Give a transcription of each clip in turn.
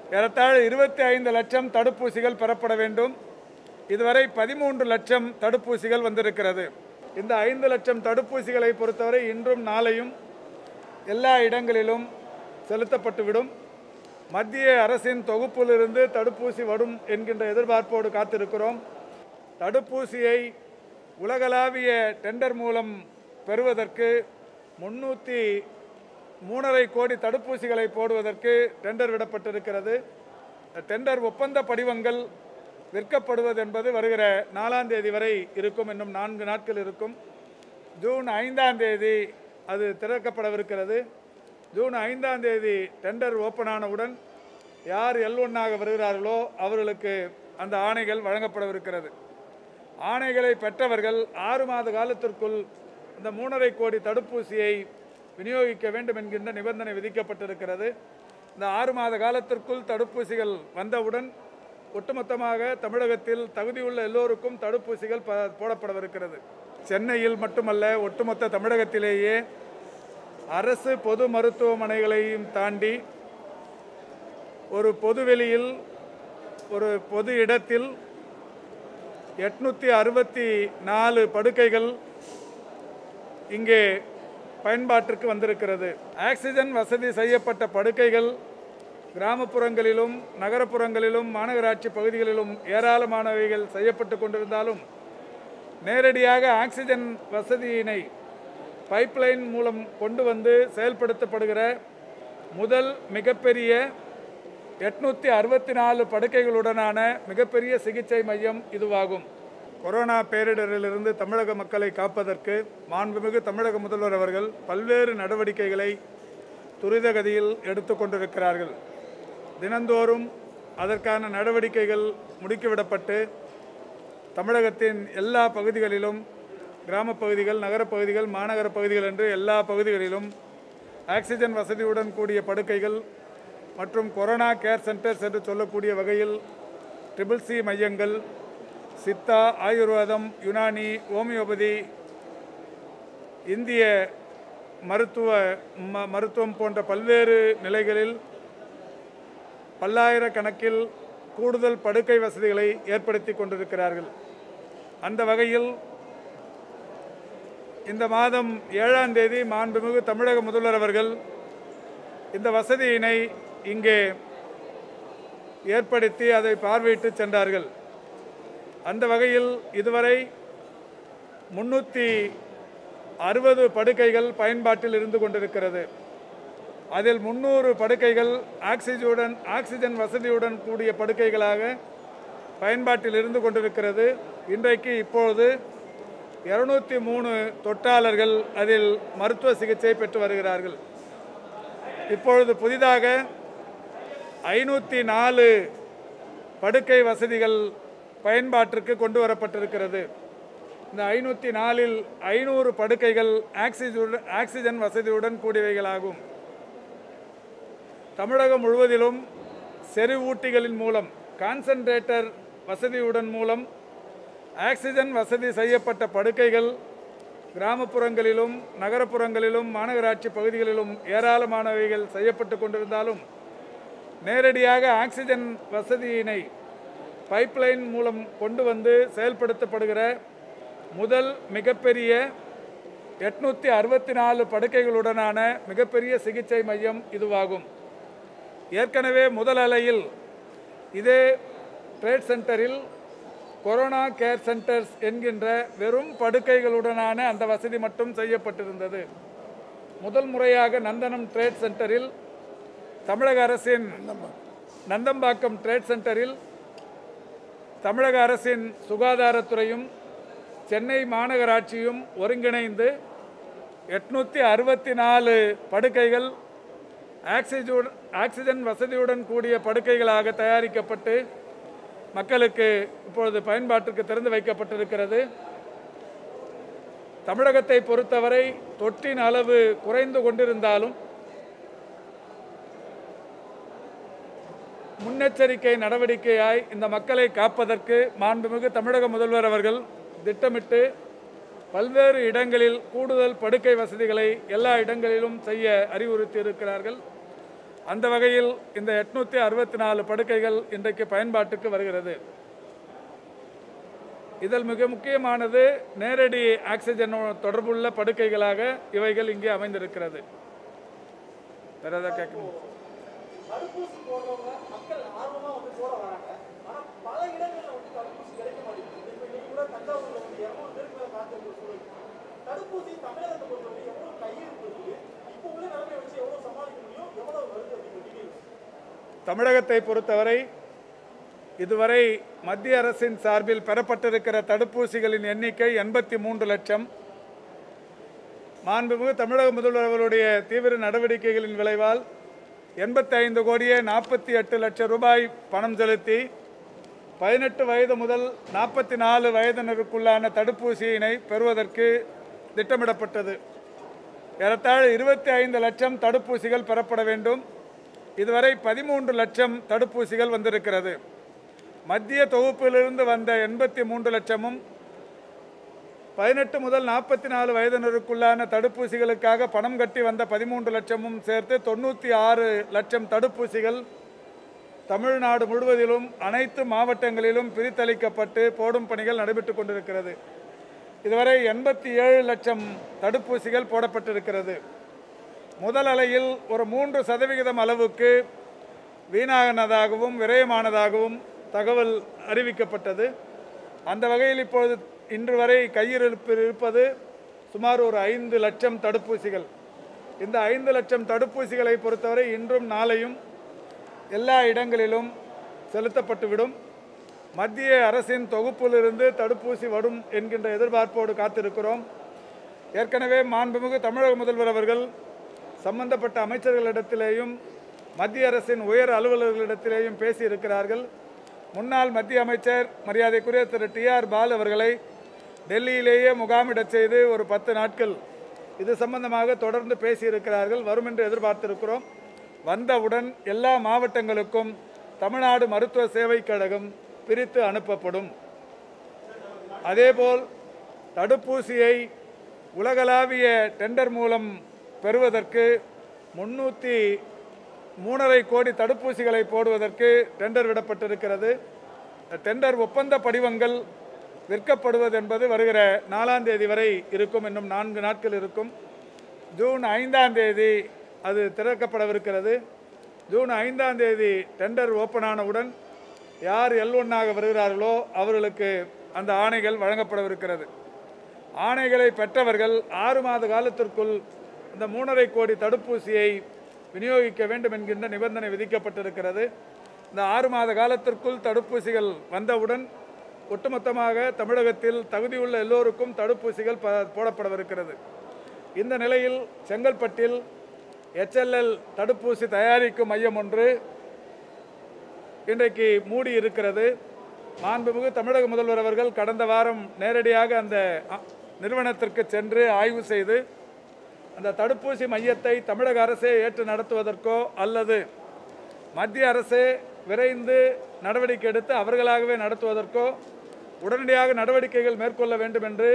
ஏறத்தாழ இருபத்தி ஐந்து லட்சம் தடுப்பூசிகள் பெறப்பட வேண்டும் இதுவரை பதிமூன்று லட்சம் தடுப்பூசிகள் வந்திருக்கிறது இந்த ஐந்து லட்சம் தடுப்பூசிகளை பொறுத்தவரை இன்றும் நாளையும் எல்லா இடங்களிலும் செலுத்தப்பட்டுவிடும் மத்திய அரசின் தொகுப்பிலிருந்து தடுப்பூசி வரும் என்கின்ற எதிர்பார்ப்போடு காத்திருக்கிறோம் தடுப்பூசியை உலகளாவிய டெண்டர் மூலம் பெறுவதற்கு முன்னூற்றி மூணரை கோடி தடுப்பூசிகளை போடுவதற்கு டெண்டர் விடப்பட்டிருக்கிறது இந்த டெண்டர் ஒப்பந்த படிவங்கள் விற்கப்படுவது என்பது வருகிற நாலாம் தேதி வரை இருக்கும் இன்னும் நான்கு நாட்கள் இருக்கும் ஜூன் ஐந்தாம் தேதி அது திறக்கப்படவிருக்கிறது ஜூன் ஐந்தாம் தேதி டெண்டர் ஓப்பன் ஆனவுடன் யார் எல் ஒன்னாக வருகிறார்களோ அவர்களுக்கு அந்த ஆணைகள் வழங்கப்படவிருக்கிறது ஆணைகளை பெற்றவர்கள் ஆறு மாத காலத்திற்குள் இந்த மூணரை கோடி தடுப்பூசியை விநியோகிக்க வேண்டும் என்கின்ற நிபந்தனை விதிக்கப்பட்டிருக்கிறது இந்த ஆறு மாத காலத்திற்குள் தடுப்பூசிகள் வந்தவுடன் ஒட்டுமொத்தமாக தமிழகத்தில் தகுதியுள்ள எல்லோருக்கும் தடுப்பூசிகள் ப போடப்படவிருக்கிறது சென்னையில் மட்டுமல்ல ஒட்டுமொத்த தமிழகத்திலேயே அரசு பொது மருத்துவமனைகளையும் தாண்டி ஒரு பொதுவெளியில் ஒரு பொது இடத்தில் எட்நூற்றி அறுபத்தி நாலு படுக்கைகள் இங்கே பயன்பாட்டிற்கு வந்திருக்கிறது ஆக்சிஜன் வசதி செய்யப்பட்ட படுக்கைகள் கிராமப்புறங்களிலும் நகரப்புறங்களிலும் மாநகராட்சி பகுதிகளிலும் ஏராளமானவைகள் செய்யப்பட்டு கொண்டிருந்தாலும் நேரடியாக ஆக்சிஜன் வசதியினை பைப்லைன் மூலம் கொண்டு வந்து செயல்படுத்தப்படுகிற முதல் மிகப்பெரிய எட்நூற்றி அறுபத்தி நாலு படுக்கைகளுடனான மிகப்பெரிய சிகிச்சை மையம் இதுவாகும் கொரோனா பேரிடரிலிருந்து தமிழக மக்களை காப்பதற்கு மாண்புமிகு தமிழக முதல்வர் அவர்கள் பல்வேறு நடவடிக்கைகளை துரிதகதியில் எடுத்துக்கொண்டிருக்கிறார்கள் தினந்தோறும் அதற்கான நடவடிக்கைகள் முடுக்கிவிடப்பட்டு தமிழகத்தின் எல்லா பகுதிகளிலும் கிராமப் பகுதிகள் நகரப் பகுதிகள் மாநகர பகுதிகள் என்று எல்லா பகுதிகளிலும் ஆக்சிஜன் வசதியுடன் கூடிய படுக்கைகள் மற்றும் கொரோனா கேர் சென்டர்ஸ் என்று சொல்லக்கூடிய வகையில் ட்ரிபிள் சி மையங்கள் சித்தா ஆயுர்வேதம் யுனானி ஹோமியோபதி இந்திய மருத்துவ ம மருத்துவம் போன்ற பல்வேறு நிலைகளில் பல்லாயிரக்கணக்கில் கூடுதல் படுக்கை வசதிகளை ஏற்படுத்தி கொண்டிருக்கிறார்கள் அந்த வகையில் இந்த மாதம் ஏழாம் தேதி மாண்புமிகு தமிழக முதல்வர் அவர்கள் இந்த வசதியினை இங்கே ஏற்படுத்தி அதை பார்வையிட்டு சென்றார்கள் அந்த வகையில் இதுவரை முன்னூற்றி அறுபது படுக்கைகள் பயன்பாட்டில் இருந்து கொண்டிருக்கிறது அதில் முந்நூறு படுக்கைகள் ஆக்சிஜனுடன் ஆக்சிஜன் வசதியுடன் கூடிய படுக்கைகளாக பயன்பாட்டில் இருந்து கொண்டிருக்கிறது இன்றைக்கு இப்பொழுது இருநூத்தி மூணு தொற்றாளர்கள் அதில் மருத்துவ சிகிச்சை பெற்று வருகிறார்கள் இப்பொழுது புதிதாக ஐநூற்றி நாலு படுக்கை வசதிகள் பயன்பாட்டிற்கு கொண்டு வரப்பட்டிருக்கிறது இந்த ஐநூற்றி நாலில் ஐநூறு படுக்கைகள் ஆக்சிஜன் ஆக்சிஜன் வசதியுடன் கூடியவைகளாகும் தமிழகம் முழுவதிலும் செறிவூட்டிகளின் மூலம் கான்சன்ட்ரேட்டர் வசதியுடன் மூலம் ஆக்சிஜன் வசதி செய்யப்பட்ட படுக்கைகள் கிராமப்புறங்களிலும் நகரப்புறங்களிலும் மாநகராட்சி பகுதிகளிலும் ஏராளமானவைகள் செய்யப்பட்டு கொண்டிருந்தாலும் நேரடியாக ஆக்சிஜன் வசதியினை பைப்லைன் மூலம் கொண்டு வந்து செயல்படுத்தப்படுகிற முதல் மிகப்பெரிய எட்நூற்றி அறுபத்தி நாலு படுக்கைகளுடனான மிகப்பெரிய சிகிச்சை மையம் இதுவாகும் ஏற்கனவே முதல் அலையில் இதே ட்ரேட் சென்டரில் கொரோனா கேர் சென்டர்ஸ் என்கின்ற வெறும் படுக்கைகளுடனான அந்த வசதி மட்டும் செய்யப்பட்டிருந்தது முதல் முறையாக நந்தனம் ட்ரேட் சென்டரில் தமிழக அரசின் நந்தம்பாக்கம் ட்ரேட் சென்டரில் தமிழக அரசின் சுகாதாரத்துறையும் சென்னை மாநகராட்சியும் ஒருங்கிணைந்து எட்நூற்றி அறுபத்தி நாலு படுக்கைகள் ஆக்சிஜன் ஆக்சிஜன் வசதியுடன் கூடிய படுக்கைகளாக தயாரிக்கப்பட்டு மக்களுக்கு இப்பொழுது பயன்பாட்டிற்கு திறந்து வைக்கப்பட்டிருக்கிறது தமிழகத்தை பொறுத்தவரை தொற்றின் அளவு குறைந்து கொண்டிருந்தாலும் முன்னெச்சரிக்கை நடவடிக்கையாய் இந்த மக்களை காப்பதற்கு மாண்புமிகு தமிழக முதல்வர் அவர்கள் திட்டமிட்டு பல்வேறு இடங்களில் கூடுதல் படுக்கை வசதிகளை எல்லா இடங்களிலும் செய்ய அறிவுறுத்தி இருக்கிறார்கள் அந்த வகையில் இந்த எட்நூற்றி அறுபத்தி நாலு படுக்கைகள் இன்றைக்கு பயன்பாட்டுக்கு வருகிறது இதில் மிக முக்கியமானது நேரடி ஆக்சிஜன் தொடர்புள்ள படுக்கைகளாக இவைகள் இங்கே அமைந்திருக்கிறது வேற ஏதாவது கேட்கணும் தடுப்பூசி போடுறவங்க மக்கள் ஆர்வமா வந்து போட வராங்க ஆனா பல இடங்கள்ல வந்து தடுப்பூசி கிடைக்க மாட்டேங்குது இப்ப இன்னைக்கு கூட தஞ்சாவூர்ல வந்து இருநூறு பேருக்கு மேல காத்திருக்க சூழல் தடுப்பூசி தமிழகத்தை பொறுத்தவரை எவ்வளவு கையிருப்பு இருக்குது இப்போ உள்ள நிலைமை வச்சு எவ்வளவு சமாளிக்க முடியும் எவ்வளவு வருது அப்படின்னு டீட்டெயில் தமிழகத்தை பொறுத்தவரை இதுவரை மத்திய அரசின் சார்பில் பெறப்பட்டிருக்கிற தடுப்பூசிகளின் எண்ணிக்கை எண்பத்தி மூன்று லட்சம் மாண்புமிகு தமிழக முதல்வர் அவர்களுடைய தீவிர நடவடிக்கைகளின் விளைவால் எண்பத்தி ஐந்து கோடியே நாற்பத்தி எட்டு லட்சம் ரூபாய் பணம் செலுத்தி பதினெட்டு வயது முதல் நாற்பத்தி நாலு வயதினருக்குள்ளான தடுப்பூசியினை பெறுவதற்கு திட்டமிடப்பட்டது ஏறத்தாழ இருபத்தி ஐந்து லட்சம் தடுப்பூசிகள் பெறப்பட வேண்டும் இதுவரை பதிமூன்று லட்சம் தடுப்பூசிகள் வந்திருக்கிறது மத்திய தொகுப்பிலிருந்து வந்த எண்பத்தி மூன்று லட்சமும் பதினெட்டு முதல் நாற்பத்தி நாலு வயதினருக்குள்ளான தடுப்பூசிகளுக்காக பணம் கட்டி வந்த பதிமூன்று லட்சமும் சேர்த்து தொண்ணூற்றி ஆறு லட்சம் தடுப்பூசிகள் தமிழ்நாடு முழுவதிலும் அனைத்து மாவட்டங்களிலும் பிரித்தளிக்கப்பட்டு போடும் பணிகள் நடைபெற்றுக் கொண்டிருக்கிறது இதுவரை எண்பத்தி ஏழு லட்சம் தடுப்பூசிகள் போடப்பட்டிருக்கிறது முதல் அலையில் ஒரு மூன்று சதவிகிதம் அளவுக்கு வீணானதாகவும் விரயமானதாகவும் தகவல் அறிவிக்கப்பட்டது அந்த வகையில் இப்பொழுது இன்று வரை கையிருப்பில் இருப்பது சுமார் ஒரு ஐந்து லட்சம் தடுப்பூசிகள் இந்த ஐந்து லட்சம் தடுப்பூசிகளை பொறுத்தவரை இன்றும் நாளையும் எல்லா இடங்களிலும் செலுத்தப்பட்டுவிடும் மத்திய அரசின் தொகுப்பிலிருந்து தடுப்பூசி வரும் என்கின்ற எதிர்பார்ப்போடு காத்திருக்கிறோம் ஏற்கனவே மாண்புமிகு தமிழக முதல்வர் அவர்கள் சம்பந்தப்பட்ட அமைச்சர்களிடத்திலேயும் மத்திய அரசின் உயர் அலுவலர்களிடத்திலேயும் பேசியிருக்கிறார்கள் முன்னாள் மத்திய அமைச்சர் மரியாதைக்குரிய திரு டி ஆர் பால் அவர்களை டெல்லியிலேயே முகாமிடச் செய்து ஒரு பத்து நாட்கள் இது சம்பந்தமாக தொடர்ந்து பேசியிருக்கிறார்கள் வரும் என்று எதிர்பார்த்திருக்கிறோம் வந்தவுடன் எல்லா மாவட்டங்களுக்கும் தமிழ்நாடு மருத்துவ சேவை கழகம் பிரித்து அனுப்பப்படும் அதேபோல் தடுப்பூசியை உலகளாவிய டெண்டர் மூலம் பெறுவதற்கு முன்னூற்றி மூணரை கோடி தடுப்பூசிகளை போடுவதற்கு டெண்டர் விடப்பட்டிருக்கிறது டெண்டர் ஒப்பந்த படிவங்கள் விற்கப்படுவது என்பது வருகிற நாலாம் தேதி வரை இருக்கும் இன்னும் நான்கு நாட்கள் இருக்கும் ஜூன் ஐந்தாம் தேதி அது திறக்கப்படவிருக்கிறது ஜூன் ஐந்தாம் தேதி டெண்டர் ஓப்பன் ஆனவுடன் யார் எல் ஒன்னாக வருகிறார்களோ அவர்களுக்கு அந்த ஆணைகள் வழங்கப்படவிருக்கிறது ஆணைகளை பெற்றவர்கள் ஆறு மாத காலத்திற்குள் இந்த மூணரை கோடி தடுப்பூசியை விநியோகிக்க வேண்டும் என்கின்ற நிபந்தனை விதிக்கப்பட்டிருக்கிறது இந்த ஆறு மாத காலத்திற்குள் தடுப்பூசிகள் வந்தவுடன் ஒட்டுமொத்தமாக தமிழகத்தில் தகுதியுள்ள எல்லோருக்கும் தடுப்பூசிகள் ப போடப்படவிருக்கிறது இந்த நிலையில் செங்கல்பட்டில் எச்எல்எல் தடுப்பூசி தயாரிக்கும் மையம் ஒன்று இன்றைக்கு மூடி இருக்கிறது மாண்புமிகு தமிழக முதல்வர் அவர்கள் கடந்த வாரம் நேரடியாக அந்த அ, நிறுவனத்திற்கு சென்று ஆய்வு செய்து அந்த தடுப்பூசி மையத்தை தமிழக அரசே ஏற்று நடத்துவதற்கோ அல்லது மத்திய அரசே விரைந்து நடவடிக்கை எடுத்து அவர்களாகவே நடத்துவதற்கோ உடனடியாக நடவடிக்கைகள் மேற்கொள்ள வேண்டும் என்று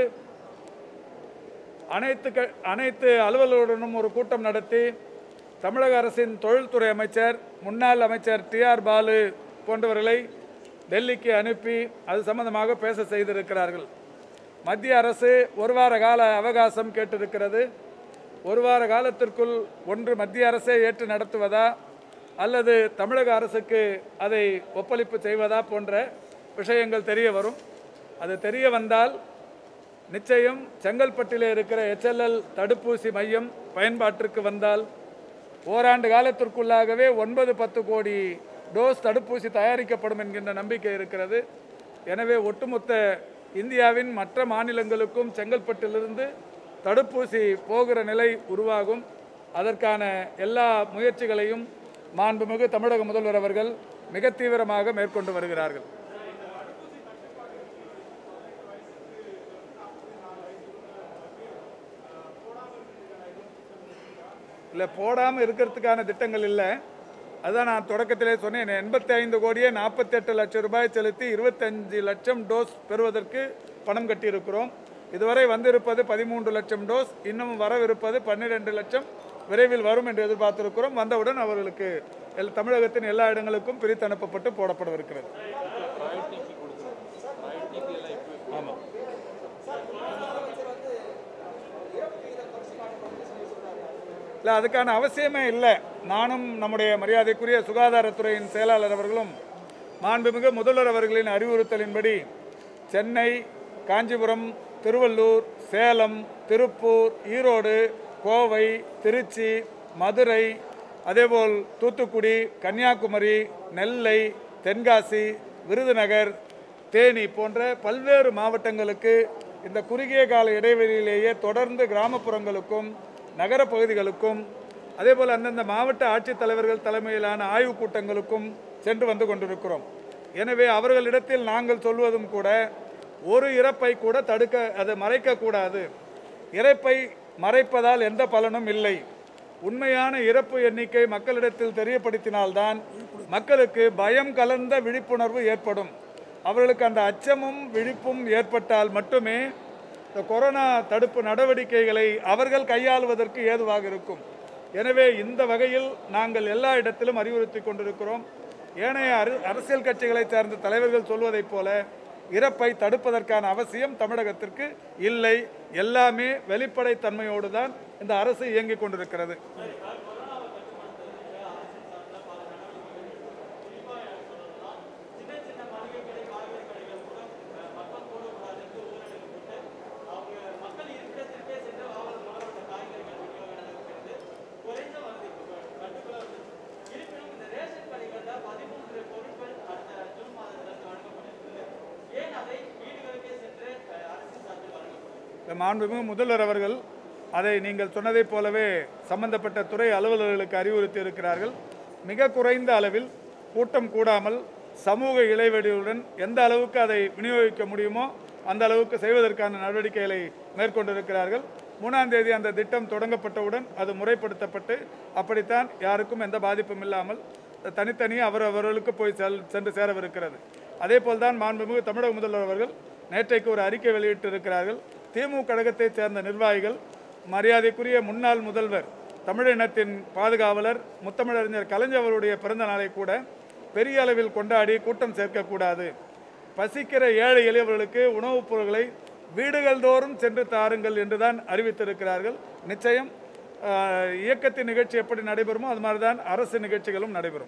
அனைத்து க அனைத்து அலுவலர்களுடனும் ஒரு கூட்டம் நடத்தி தமிழக அரசின் தொழில்துறை அமைச்சர் முன்னாள் அமைச்சர் டி ஆர் பாலு போன்றவர்களை டெல்லிக்கு அனுப்பி அது சம்பந்தமாக பேச செய்திருக்கிறார்கள் மத்திய அரசு ஒரு வார கால அவகாசம் கேட்டிருக்கிறது ஒரு வார காலத்திற்குள் ஒன்று மத்திய அரசே ஏற்று நடத்துவதா அல்லது தமிழக அரசுக்கு அதை ஒப்பளிப்பு செய்வதா போன்ற விஷயங்கள் தெரிய வரும் அது தெரிய வந்தால் நிச்சயம் செங்கல்பட்டிலே இருக்கிற எச்எல்எல் தடுப்பூசி மையம் பயன்பாட்டிற்கு வந்தால் ஓராண்டு காலத்திற்குள்ளாகவே ஒன்பது பத்து கோடி டோஸ் தடுப்பூசி தயாரிக்கப்படும் என்கின்ற நம்பிக்கை இருக்கிறது எனவே ஒட்டுமொத்த இந்தியாவின் மற்ற மாநிலங்களுக்கும் செங்கல்பட்டிலிருந்து தடுப்பூசி போகிற நிலை உருவாகும் அதற்கான எல்லா முயற்சிகளையும் மாண்புமிகு தமிழக முதல்வர் அவர்கள் மிக தீவிரமாக மேற்கொண்டு வருகிறார்கள் இல்லை போடாமல் இருக்கிறதுக்கான திட்டங்கள் இல்லை அதுதான் நான் தொடக்கத்திலே சொன்னேன் எண்பத்தி ஐந்து கோடியே நாற்பத்தெட்டு லட்சம் ரூபாய் செலுத்தி இருபத்தஞ்சு லட்சம் டோஸ் பெறுவதற்கு பணம் கட்டியிருக்கிறோம் இதுவரை வந்திருப்பது பதிமூன்று லட்சம் டோஸ் இன்னும் வரவிருப்பது பன்னிரெண்டு லட்சம் விரைவில் வரும் என்று எதிர்பார்த்திருக்கிறோம் வந்தவுடன் அவர்களுக்கு எல் தமிழகத்தின் எல்லா இடங்களுக்கும் பிரித்து அனுப்பப்பட்டு போடப்படவிருக்கிறது ஆமாம் இல்லை அதுக்கான அவசியமே இல்லை நானும் நம்முடைய மரியாதைக்குரிய சுகாதாரத்துறையின் செயலாளர் அவர்களும் மாண்புமிகு முதல்வர் அவர்களின் அறிவுறுத்தலின்படி சென்னை காஞ்சிபுரம் திருவள்ளூர் சேலம் திருப்பூர் ஈரோடு கோவை திருச்சி மதுரை அதேபோல் தூத்துக்குடி கன்னியாகுமரி நெல்லை தென்காசி விருதுநகர் தேனி போன்ற பல்வேறு மாவட்டங்களுக்கு இந்த குறுகிய கால இடைவெளியிலேயே தொடர்ந்து கிராமப்புறங்களுக்கும் நகர பகுதிகளுக்கும் அதேபோல் அந்தந்த மாவட்ட ஆட்சித்தலைவர்கள் தலைமையிலான ஆய்வுக் கூட்டங்களுக்கும் சென்று வந்து கொண்டிருக்கிறோம் எனவே அவர்களிடத்தில் நாங்கள் சொல்வதும் கூட ஒரு இறப்பை கூட தடுக்க அதை மறைக்கக்கூடாது இறப்பை மறைப்பதால் எந்த பலனும் இல்லை உண்மையான இறப்பு எண்ணிக்கை மக்களிடத்தில் தெரியப்படுத்தினால்தான் மக்களுக்கு பயம் கலந்த விழிப்புணர்வு ஏற்படும் அவர்களுக்கு அந்த அச்சமும் விழிப்பும் ஏற்பட்டால் மட்டுமே இந்த கொரோனா தடுப்பு நடவடிக்கைகளை அவர்கள் கையாளுவதற்கு ஏதுவாக இருக்கும் எனவே இந்த வகையில் நாங்கள் எல்லா இடத்திலும் அறிவுறுத்தி கொண்டிருக்கிறோம் ஏனைய அரு அரசியல் கட்சிகளைச் சார்ந்த தலைவர்கள் சொல்வதைப் போல இறப்பை தடுப்பதற்கான அவசியம் தமிழகத்திற்கு இல்லை எல்லாமே வெளிப்படைத்தன்மையோடு தான் இந்த அரசு இயங்கிக் கொண்டிருக்கிறது இந்த மாண்புமிகு முதல்வர் அவர்கள் அதை நீங்கள் சொன்னதைப் போலவே சம்பந்தப்பட்ட துறை அலுவலர்களுக்கு அறிவுறுத்தி இருக்கிறார்கள் மிக குறைந்த அளவில் கூட்டம் கூடாமல் சமூக இடைவெளியுடன் எந்த அளவுக்கு அதை விநியோகிக்க முடியுமோ அந்த அளவுக்கு செய்வதற்கான நடவடிக்கைகளை மேற்கொண்டிருக்கிறார்கள் மூணாம் தேதி அந்த திட்டம் தொடங்கப்பட்டவுடன் அது முறைப்படுத்தப்பட்டு அப்படித்தான் யாருக்கும் எந்த பாதிப்பும் இல்லாமல் தனித்தனி அவர் அவர்களுக்கு போய் செல் சென்று சேரவிருக்கிறது அதே போல்தான் மாண்புமிகு தமிழக முதல்வர் அவர்கள் நேற்றைக்கு ஒரு அறிக்கை வெளியிட்டிருக்கிறார்கள் திமுக கழகத்தைச் சேர்ந்த நிர்வாகிகள் மரியாதைக்குரிய முன்னாள் முதல்வர் தமிழினத்தின் பாதுகாவலர் முத்தமிழறிஞர் கலைஞர் அவருடைய பிறந்த நாளை கூட பெரிய அளவில் கொண்டாடி கூட்டம் சேர்க்கக்கூடாது பசிக்கிற ஏழை எளியவர்களுக்கு உணவுப் பொருட்களை வீடுகள் தோறும் சென்று தாருங்கள் என்றுதான் அறிவித்திருக்கிறார்கள் நிச்சயம் ஆஹ், இயக்கத்தின் நிகழ்ச்சி எப்படி நடைபெறுமோ அது மாதிரி தான் அரசு நிகழ்ச்சிகளும் நடைபெறும்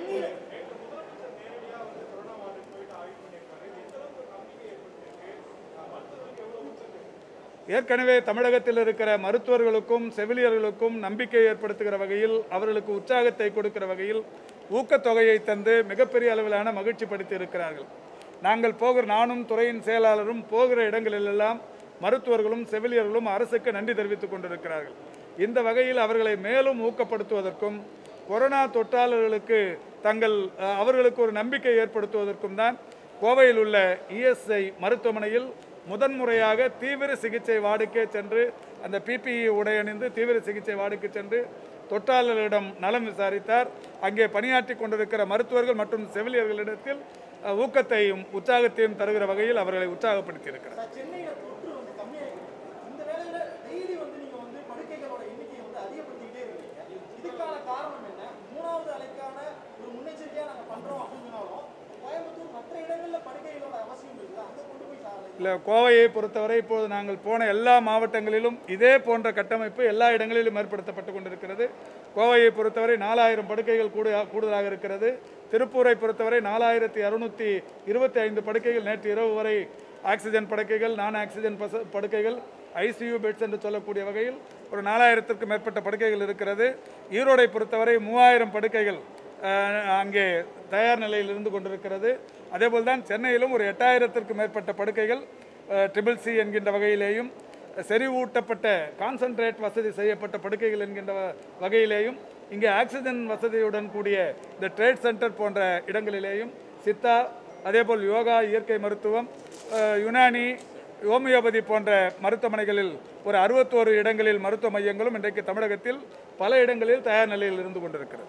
ஏற்கனவே தமிழகத்தில் இருக்கிற மருத்துவர்களுக்கும் செவிலியர்களுக்கும் நம்பிக்கை ஏற்படுத்துகிற வகையில் அவர்களுக்கு உற்சாகத்தை கொடுக்கிற வகையில் ஊக்கத்தொகையை தந்து மிகப்பெரிய அளவிலான மகிழ்ச்சிப்படுத்தி இருக்கிறார்கள் நாங்கள் போகிற நானும் துறையின் செயலாளரும் போகிற இடங்களிலெல்லாம் மருத்துவர்களும் செவிலியர்களும் அரசுக்கு நன்றி தெரிவித்துக் கொண்டிருக்கிறார்கள் இந்த வகையில் அவர்களை மேலும் ஊக்கப்படுத்துவதற்கும் கொரோனா தொற்றாளர்களுக்கு தங்கள் அஹ், அவர்களுக்கு ஒரு நம்பிக்கை ஏற்படுத்துவதற்கும் தான் கோவையில் உள்ள இஎஸ்ஐ மருத்துவமனையில் முதன்முறையாக தீவிர சிகிச்சை வார்டுக்கே சென்று அந்த பிபிஇ உடையணிந்து தீவிர சிகிச்சை வார்டுக்கு சென்று தொற்றாளர்களிடம் நலம் விசாரித்தார் அங்கே பணியாற்றி கொண்டிருக்கிற மருத்துவர்கள் மற்றும் செவிலியர்களிடத்தில் அஹ், ஊக்கத்தையும் உற்சாகத்தையும் தருகிற வகையில் அவர்களை உற்சாகப்படுத்தியிருக்கிறார் சார், சென்னையில தொற்று வந்து கம்மியாயிருக்கு இந்த வேளையில டெய்லி வந்து நீங்க வந்து படுக்கைகளோட எண்ணிக்கையை வந்து அதிகப்படுத்திக்கிட்டே இருக்கீங்க இதுக்கான காரணம் என்ன மூணாவது அலைக்கான ஒரு முன்னெச்சரிக்கையா நாங்க பண்றோம் அப்படின்னாலும் கோயம்புத்தூர் மற்ற இடங்கள்ல படுக்கைகளோட அவசியம் இருக்குல்ல அங்க கொண்டு போய் சாலை இல்லை கோவையை பொறுத்தவரை இப்போது நாங்கள் போன எல்லா மாவட்டங்களிலும் இதே போன்ற கட்டமைப்பு எல்லா இடங்களிலும் ஏற்படுத்தப்பட்டு கொண்டிருக்கிறது கோவையை பொறுத்தவரை நாலாயிரம் படுக்கைகள் கூட கூடுதலாக இருக்கிறது திருப்பூரை பொறுத்தவரை நாலாயிரத்தி அறுநூற்றி இருபத்தி ஐந்து படுக்கைகள் நேற்று இரவு வரை ஆக்சிஜன் படுக்கைகள் நான் ஆக்சிஜன் பச படுக்கைகள் ஐசியூ பெட்ஸ் என்று சொல்லக்கூடிய வகையில் ஒரு நாலாயிரத்திற்கும் மேற்பட்ட படுக்கைகள் இருக்கிறது ஈரோடை பொறுத்தவரை மூவாயிரம் படுக்கைகள் அஹ், அங்கே தயார் நிலையில் இருந்து கொண்டிருக்கிறது அதேபோல் தான் சென்னையிலும் ஒரு எட்டாயிரத்திற்கும் மேற்பட்ட படுக்கைகள் ட்ரிபிள் சி என்கின்ற வகையிலேயும் செறிவூட்டப்பட்ட கான்சன்ட்ரேட் வசதி செய்யப்பட்ட படுக்கைகள் என்கின்ற வ- வகையிலேயும் இங்கே ஆக்சிஜன் வசதியுடன் கூடிய இந்த ட்ரேட் சென்டர் போன்ற இடங்களிலேயும் சித்தா அதேபோல் யோகா இயற்கை மருத்துவம் அஹ், யுனானி ஹோமியோபதி போன்ற மருத்துவமனைகளில் ஒரு அறுபத்தோரு இடங்களில் மருத்துவ மையங்களும் இன்றைக்கு தமிழகத்தில் பல இடங்களில் தயார் நிலையில் இருந்து கொண்டிருக்கிறது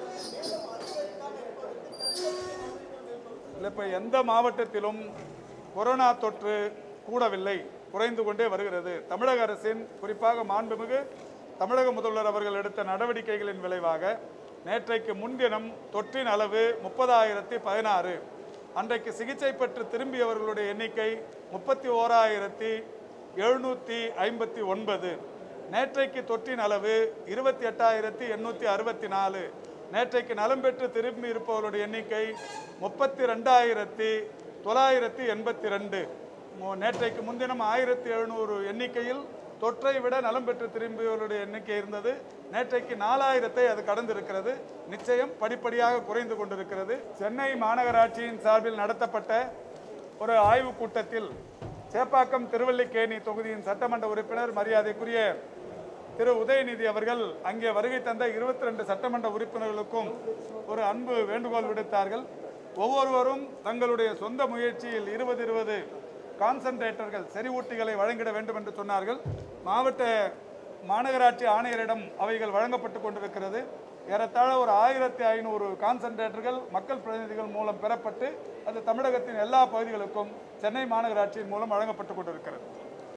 இல்லை இப்போ எந்த மாவட்டத்திலும் கொரோனா தொற்று கூடவில்லை குறைந்து கொண்டே வருகிறது தமிழக அரசின் குறிப்பாக மாண்புமிகு தமிழக முதல்வர் அவர்கள் எடுத்த நடவடிக்கைகளின் விளைவாக நேற்றைக்கு முன்தினம் தொற்றின் அளவு முப்பதாயிரத்தி பதினாறு அன்றைக்கு சிகிச்சை பெற்று திரும்பியவர்களுடைய எண்ணிக்கை முப்பத்தி ஓராயிரத்தி எழுநூற்றி ஐம்பத்தி ஒன்பது நேற்றைக்கு தொற்றின் அளவு இருபத்தி எட்டாயிரத்தி எண்ணூற்றி அறுபத்தி நாலு நேற்றைக்கு நலம் பெற்று திரும்பி இருப்பவர்களுடைய எண்ணிக்கை முப்பத்தி ரெண்டாயிரத்தி தொள்ளாயிரத்தி எண்பத்தி ரெண்டு நேற்றைக்கு முன்தினம் ஆயிரத்தி எழுநூறு எண்ணிக்கையில் தொற்றை விட நலம் பெற்று திரும்பியவர்களுடைய எண்ணிக்கை இருந்தது நேற்றைக்கு நாலாயிரத்தை அது கடந்திருக்கிறது நிச்சயம் படிப்படியாக குறைந்து கொண்டிருக்கிறது சென்னை மாநகராட்சியின் சார்பில் நடத்தப்பட்ட ஒரு ஆய்வுக் கூட்டத்தில் சேப்பாக்கம் திருவல்லிக்கேணி தொகுதியின் சட்டமன்ற உறுப்பினர் மரியாதைக்குரிய திரு உதயநிதி அவர்கள் அங்கே வருகை தந்த இருபத்தி ரெண்டு சட்டமன்ற உறுப்பினர்களுக்கும் ஒரு அன்பு வேண்டுகோள் விடுத்தார்கள் ஒவ்வொருவரும் தங்களுடைய சொந்த முயற்சியில் இருபது இருபது கான்சன்ட்ரேட்டர்கள் செறிவூட்டிகளை வழங்கிட வேண்டும் என்று சொன்னார்கள் மாவட்ட மாநகராட்சி ஆணையரிடம் அவைகள் வழங்கப்பட்டு கொண்டிருக்கிறது ஏறத்தாழ ஒரு ஆயிரத்தி ஐநூறு கான்சன்ட்ரேட்டர்கள் மக்கள் பிரதிநிதிகள் மூலம் பெறப்பட்டு அது தமிழகத்தின் எல்லா பகுதிகளுக்கும் சென்னை மாநகராட்சியின் மூலம் வழங்கப்பட்டு கொண்டிருக்கிறது